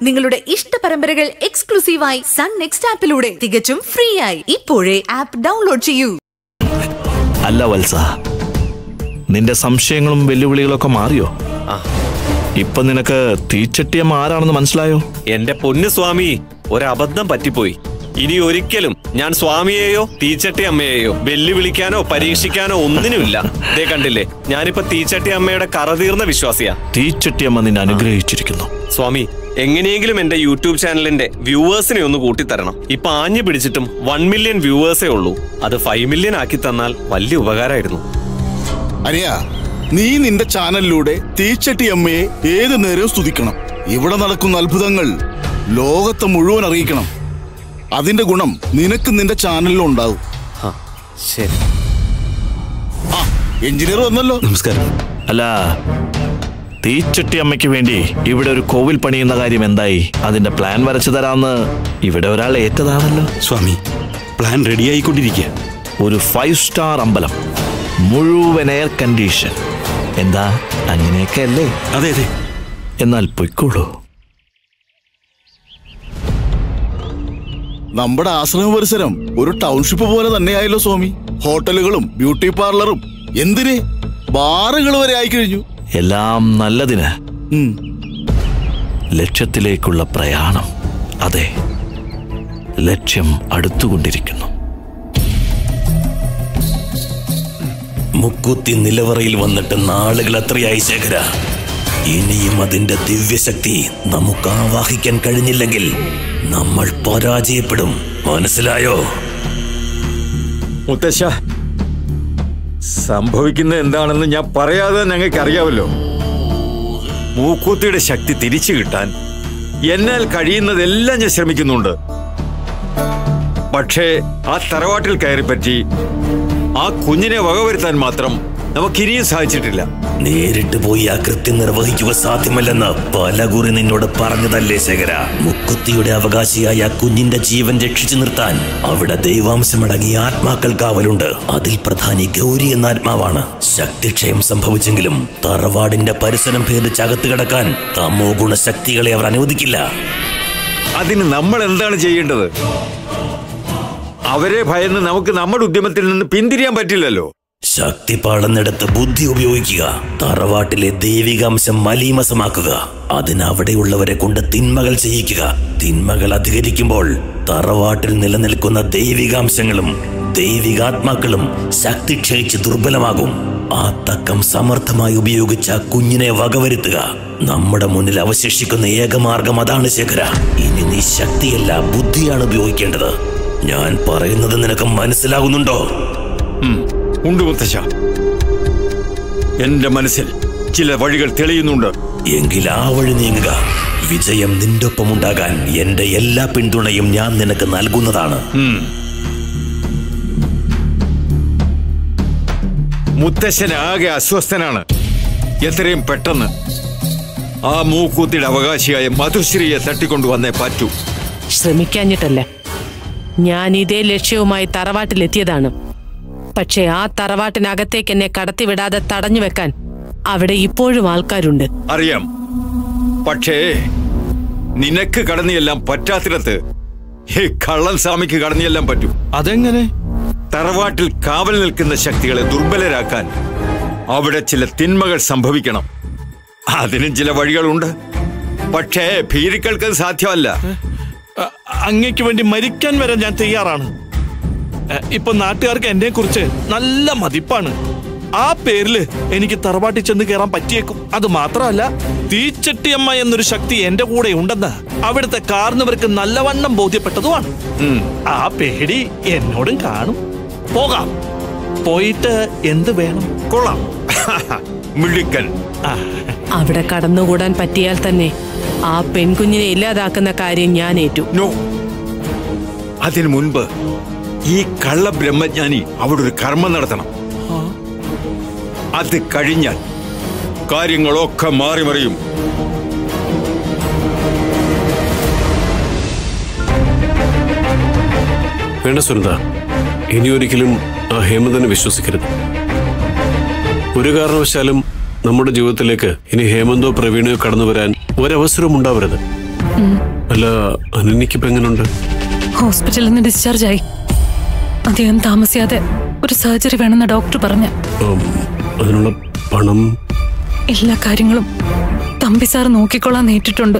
നിങ്ങളുടെ ഇഷ്ട പരമ്പരകൾ എക്സ്ക്ലൂസീവായി സൺ നെക്സ്റ്റ് ആപ്പിലൂടെ തികച്ചും ഫ്രീ ആയി ഇപ്പോഴേ ആപ്പ് ഡൗൺലോഡ് ചെയ്യൂ അല്ല വത്സ നിന്റെ സംശയങ്ങളും വെല്ലുവിളികളൊക്കെ മാറിയോ ഇപ്പൊ നിനക്ക് തീച്ചട്ടിയമ്മ ആരാണെന്ന് മനസ്സിലായോ എന്റെ പൊന്നു സ്വാമി ഒരബദ്ധം പറ്റിപ്പോയി ഇനി ഒരിക്കലും ഞാൻ സ്വാമിയെയോ തീച്ചട്ടി അമ്മയെയോ വെല്ലുവിളിക്കാനോ പരീക്ഷിക്കാനോ ഒന്നിനുമില്ല ദേ കണ്ടില്ലേ ഞാനിപ്പോ തീച്ചട്ടി അമ്മയുടെ കറതീർന്ന വിശ്വാസിയാ തീച്ചട്ടിയമ്മ നിന്നെ അനുഗ്രഹിച്ചിരിക്കുന്നു സ്വാമി എങ്ങനെയെങ്കിലും എന്റെ യൂട്യൂബ് ചാനലിന്റെ വ്യൂവേഴ്സിനെ ഒന്ന് കൂട്ടിത്തരണം ഇപ്പൊ ആഞ്ഞു പിടിച്ചിട്ടും വൺ മില്യൺ വ്യൂവേഴ്സേ ഉള്ളൂ അത് ഫൈവ് മില്യൺ ആക്കി തന്നാൽ വലിയ ഉപകാരമായിരുന്നു അനിയ നീ നിന്റെ ചാനലിലൂടെ തീച്ചട്ടി അമ്മയെ ഏത് നേരവും സ്തുതിക്കണം ഇവിടെ നടക്കുന്ന അത്ഭുതങ്ങൾ ലോകത്തെ മുഴുവൻ അറിയിക്കണം അതിന്റെ ഗുണം നിനക്ക് നിന്റെ ചാനലിലും ഉണ്ടാവും ആ, ശരി ആ എഞ്ചിനീയർ വന്നല്ലോ നമസ്കാരം അല്ല തീച്ചട്ടി അമ്മയ്ക്ക് വേണ്ടി ഇവിടെ ഒരു കോവിൽ പണിയുന്ന കാര്യം എന്തായി അതിന്റെ പ്ലാൻ വരച്ചു തരാമെന്ന് ഇവിടെ ഒരാൾ ഏറ്റതാണല്ലോ സ്വാമി പ്ലാൻ റെഡിയായിക്കൊണ്ടിരിക്കുക ഒരു ഫൈവ് സ്റ്റാർ അമ്പലം മുഴുവൻ എയർ കണ്ടീഷൻ എന്താ അങ്ങനെയൊക്കെ അല്ലേ അതെ അതെ എന്നാൽ പൊയ്ക്കോളൂ നമ്മുടെ ആശ്രമ പരിസരം ഒരു ടൗൺഷിപ്പ് പോലെ തന്നെയായല്ലോ സ്വാമി ഹോട്ടലുകളും ബ്യൂട്ടി പാർലറും എന്തിന് ബാറുകൾ വരെ ആയിക്കഴിഞ്ഞു എല്ലാം നല്ലതിന് ഉം. ലക്ഷ്യത്തിലേക്കുള്ള പ്രയാണം അതെ ലക്ഷ്യം അടുത്തുകൊണ്ടിരിക്കുന്നു മുക്കുത്തി നിലവറയിൽ വന്നിട്ട് നാളുകൾ എത്രയായി ശേഖര ഇനിയും അതിന്റെ ദിവ്യശക്തി നമുക്ക് ആവാഹിക്കാൻ കഴിഞ്ഞില്ലെങ്കിൽ നമ്മൾ പരാജയപ്പെടും മനസ്സിലായോ മുത്തശ്ശ സംഭവിക്കുന്നത് എന്താണെന്ന് ഞാൻ പറയാതെ ഞങ്ങൾക്ക് അറിയാമല്ലോ മൂക്കൂത്തിയുടെ ശക്തി തിരിച്ചു കിട്ടാൻ എന്നാൽ കഴിയുന്നതെല്ലാം ഞാൻ ശ്രമിക്കുന്നുണ്ട് പക്ഷേ ആ തറവാട്ടിൽ കയറിപ്പറ്റി ആ കുഞ്ഞിനെ വകവരുത്താൻ മാത്രം നമുക്കിനിയും സാധിച്ചിട്ടില്ല നേരിട്ട് പോയി ആ കൃത്യം നിർവഹിക്കുക സാധ്യമല്ലെന്ന് പലകുറി നിന്നോട് പറഞ്ഞതല്ലേ ശേഖര മുക്കുത്തിയുടെ അവകാശിയായ ആ കുഞ്ഞിന്റെ ജീവൻ രക്ഷിച്ചു നിർത്താൻ അവിടെ ദൈവാംശമടങ്ങിയ ആത്മാക്കൾ കാവലുണ്ട് അതിൽ പ്രധാനി ഗൗരി എന്ന ആത്മാവാണ് ശക്തിക്ഷയം സംഭവിച്ചെങ്കിലും തറവാടിന്റെ പരിസരം ഭേദിച്ച് അകത്ത് കിടക്കാൻ തമോ ഗുണശക്തികളെ അവർ അനുവദിക്കില്ല അതിന് നമ്മൾ എന്താണ് ചെയ്യേണ്ടത് അവരെ ഭയന്ന് നമുക്ക് നമ്മുടെ ഉദ്യമത്തിൽ നിന്ന് പിന്തിരിയാൻ പറ്റില്ലല്ലോ ശക്തി പാടുന്നിടത്ത് ബുദ്ധി ഉപയോഗിക്കുക തറവാട്ടിലെ ദൈവികാംശം മലീമസമാക്കുക അതിന് അവിടെയുള്ളവരെ കൊണ്ട് തിന്മകൾ ചെയ്യിക്കുക തിന്മകൾ അധികരിക്കുമ്പോൾ തറവാട്ടിൽ നിലനിൽക്കുന്ന ദൈവികാംശങ്ങളും ദൈവികാത്മാക്കളും ശക്തി ക്ഷയിച്ച് ദുർബലമാകും ആ തക്കം സമർത്ഥമായി ഉപയോഗിച്ച ആ കുഞ്ഞിനെ വകവരുത്തുക നമ്മുടെ മുന്നിൽ അവശേഷിക്കുന്ന ഏകമാർഗം അതാണ് ശേഖര ഇനി നീ ശക്തിയല്ല ബുദ്ധിയാണ് ഉപയോഗിക്കേണ്ടത് ഞാൻ പറയുന്നത് നിനക്ക് മനസ്സിലാകുന്നുണ്ടോ ഉണ്ട് മുത്തശ്ശ എന്റെ മനസ്സിൽ ചില വഴികൾ തെളിയുന്നുണ്ട് എങ്കിൽ ആ വഴി നീങ്ങുക വിജയം നിന്റെ ഒപ്പമുണ്ടാകാൻ എന്റെ എല്ലാ പിന്തുണയും ഞാൻ നിനക്ക് നൽകുന്നതാണ് മുത്തശ്ശൻ ആകെ അസ്വസ്ഥനാണ് എത്രയും പെട്ടെന്ന് ആ മൂക്കൂത്തിയുടെ അവകാശിയായ മധുശ്രീയെ തട്ടിക്കൊണ്ടുവന്നേ പറ്റൂ ശ്രമിക്കാഞ്ഞിട്ടല്ല ഞാൻ ഇതേ ലക്ഷ്യവുമായി തറവാട്ടിലെത്തിയതാണ് പക്ഷെ ആ തറവാട്ടിനകത്തേക്ക് എന്നെ കടത്തിവിടാതെ തടഞ്ഞു വെക്കാൻ അവിടെ ഇപ്പോഴും ആൾക്കാരുണ്ട് അറിയാം പക്ഷേ നിനക്ക് കടന്നിയെല്ലാം പറ്റാത്തിടത്ത് ഈ കള്ളൻ സ്വാമിക്ക് കടന്നിയെല്ലാം പറ്റൂ അതെങ്ങനെ തറവാട്ടിൽ കാവൽ നിൽക്കുന്ന ശക്തികളെ ദുർബലരാക്കാൻ അവിടെ ചില തിന്മകൾ സംഭവിക്കണം അതിനും ചില വഴികളുണ്ട് പക്ഷേ ഭീരുക്കൾക്ക് അത് സാധ്യമല്ല അ- അങ്ങയ്ക്ക് വേണ്ടി മരിക്കാൻ വരെ ഞാൻ തയ്യാറാണ് എ, ഇപ്പൊ നാട്ടുകാർക്ക് എന്നെ കുറിച്ച് നല്ല മതിപ്പാണ് ആ പേരില് എനിക്ക് തറവാട്ടിൽ ചെന്ന് കയറാൻ പറ്റിയേക്കും അത് മാത്രമല്ല തീച്ചട്ടിയമ്മ എന്നൊരു ശക്തി എന്റെ കൂടെ ഉണ്ടെന്ന് അവിടുത്തെ കാർന്നവർക്ക് നല്ലവണ്ണം ബോധ്യപ്പെട്ടതുമാണ് ആ പേടി എന്നോടും കാണും പോകാം പോയിട്ട് എന്ത് വേണം കൊള്ളാം മിടുക്കൻ അവിടെ കടന്നുകൂടാൻ പറ്റിയാൽ തന്നെ ആ പെൺകുഞ്ഞിനെ ഇല്ലാതാക്കുന്ന കാര്യം ഞാൻ ഏറ്റു നോ അതിനു മുൻപ് ഈ കള്ള ബ്രഹ്മജ്ഞാനി അവിടെ ഒരു കർമ്മം നടത്തണം അത് കഴിഞ്ഞാൽ കാര്യങ്ങളൊക്കെ മാറി മറിയും വേണ്ട സുനന്ദ ഇനി ഒരിക്കലും ആ ഹേമന്തിനെ വിശ്വസിക്കരുത് ഒരു കാരണവശാലും നമ്മുടെ ജീവിതത്തിലേക്ക് ഇനി ഹേമന്തോ പ്രവീണയോ കടന്നു വരാൻ ഒരവസരവും ഉണ്ടാവരുത് അല്ല അനന്യക്കിപ്പോ എങ്ങനെയുണ്ട് ഹോസ്പിറ്റലിൽ നിന്ന് ഡിസ്ചാർജ് ആയി അധികം താമസിയാതെ ഒരു സർജറി വേണമെന്ന് ഡോക്ടർ പറഞ്ഞ ഉം, അതിനുള്ള പണം എല്ലാ കാര്യങ്ങളും തമ്പി സാർ നോക്കിക്കൊള്ളാൻ നേറ്റിട്ടുണ്ട്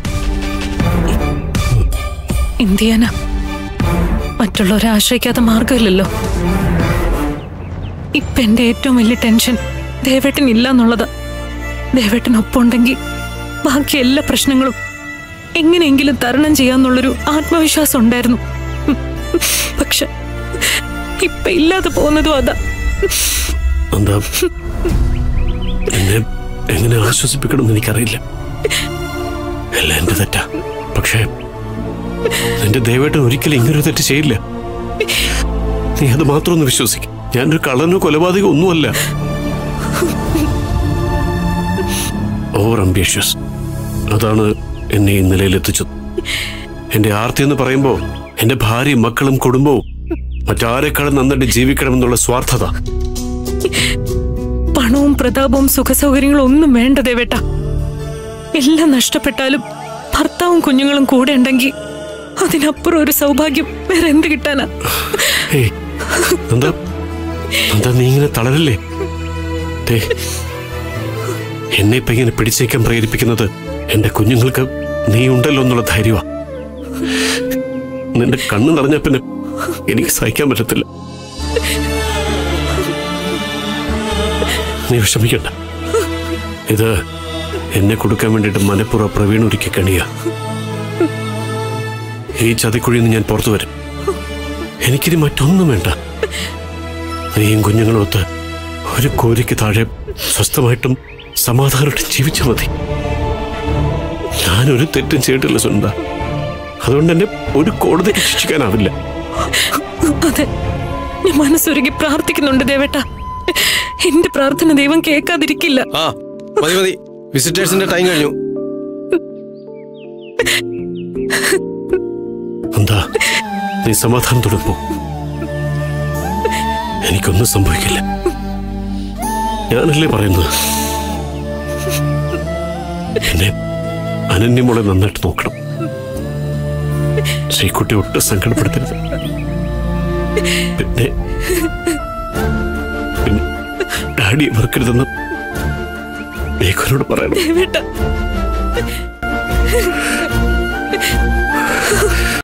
എന്ത് ചെയ്യാനാ മറ്റുള്ളവരെ ആശ്രയിക്കാത്ത മാർഗമില്ലല്ലോ ഇപ്പൊ എന്റെ ഏറ്റവും വലിയ ടെൻഷൻ ദേവേട്ടൻ ഇല്ല എന്നുള്ളതാ ദേവേട്ടൻ ഒപ്പമുണ്ടെങ്കിൽ ബാക്കി എല്ലാ പ്രശ്നങ്ങളും എങ്ങനെയെങ്കിലും തരണം ചെയ്യാന്നുള്ളൊരു ആത്മവിശ്വാസം ഉണ്ടായിരുന്നു പക്ഷെ ഇപ്പൊ ഇല്ലാതെ പോകുന്നതും അതാ എന്താ എന്നെ എങ്ങനെ ആശ്വസിപ്പിക്കണമെന്ന് എനിക്കറിയില്ല എല്ലാം എന്റെ തെറ്റാ പക്ഷേ എന്റെ ദയവായിട്ട് ഒരിക്കലും ഇങ്ങനൊരു തെറ്റ് ചെയ്യില്ല നീ അത് മാത്രം ഒന്ന് വിശ്വസിക്കും ഞാനൊരു കള്ളനോ കൊലപാതകോ ഒന്നുമല്ല ഓവർ അംബിഷ്യസ് അതാണ് എന്നെ ഈ നിലയിൽ എത്തിച്ചത് എന്റെ ആർത്തി എന്ന് പറയുമ്പോൾ എന്റെ ഭാര്യയും മക്കളും കുടുംബവും മറ്റാരെക്കാളും നന്നായിട്ട് ജീവിക്കണമെന്നുള്ള സ്വാർത്ഥത പണവും പ്രതാപവും സുഖസൗകര്യങ്ങളും ഒന്നും വേണ്ട ദേവേട്ട എല്ലാം നഷ്ടപ്പെട്ടാലും ഭർത്താവും കുഞ്ഞുങ്ങളും കൂടെ ഉണ്ടെങ്കിൽ അതിനപ്പുറം ഒരു സൗഭാഗ്യം വേറെ എന്ത് കിട്ടാനാ ഏയ് എന്താ എന്താ നീ ഇങ്ങനെ തളരല്ലേ ദേ, എന്നെ ഇപ്പൊ ഇങ്ങനെ പിടിച്ചേക്കാൻ പ്രേരിപ്പിക്കുന്നത് എന്റെ കുഞ്ഞുങ്ങൾക്ക് നീ ഉണ്ടല്ലോ എന്നുള്ള ധൈര്യമാ നിന്റെ കണ്ണ് നിറഞ്ഞ പിന്നെ എനിക്ക് സഹിക്കാൻ പറ്റത്തില്ല നീ വിഷമിക്കണ്ട ഇത് എന്നെ കൊടുക്കാൻ വേണ്ടിയിട്ട് മനപ്പുറ പ്രവീൺ ഒരുക്കി കണിയ ഈ ചതിക്കുഴിയിൽ നിന്ന് ഞാൻ പുറത്തു വരും എനിക്കിനി മറ്റൊന്നും വേണ്ട നീയും കുഞ്ഞുങ്ങളും ഒത്ത് ഒരു കോരിക്ക് താഴെ സ്വസ്ഥമായിട്ടും സമാധാനമായിട്ടും ജീവിച്ചാൽ മതി ഞാനൊരു തെറ്റും ചെയ്തിട്ടില്ല സുനന്ദ അതുകൊണ്ട് എന്നെ ഒരു കോടതിക്ക് ശിക്ഷിക്കാനാവില്ല അതെ ഞാൻ മനസ്സൊരുക്കി പ്രാർത്ഥിക്കുന്നുണ്ട് ദേവേട്ട എന്റെ പ്രാർത്ഥന ദൈവം കേൾക്കാതിരിക്കില്ല ആ മതി മതി വിസിറ്റേഴ്സിന്റെ ടൈം കഴിഞ്ഞു എന്താ നീ സമാധാനത്തോടെ പോ എനിക്കൊന്നും സംഭവിക്കില്ല ഞാനല്ലേ പറയുന്നത് എന്നെ അനന്യമോളെ നന്നായിട്ട് നോക്കണം ശ്രീക്കുട്ടി ഒട്ടും സങ്കടപ്പെടുത്തരുത് പിന്നെ പിന്നെ ഡാഡിയെ മറക്കരുതെന്ന് മേഘനോട് പറയണം ദേവേട്ട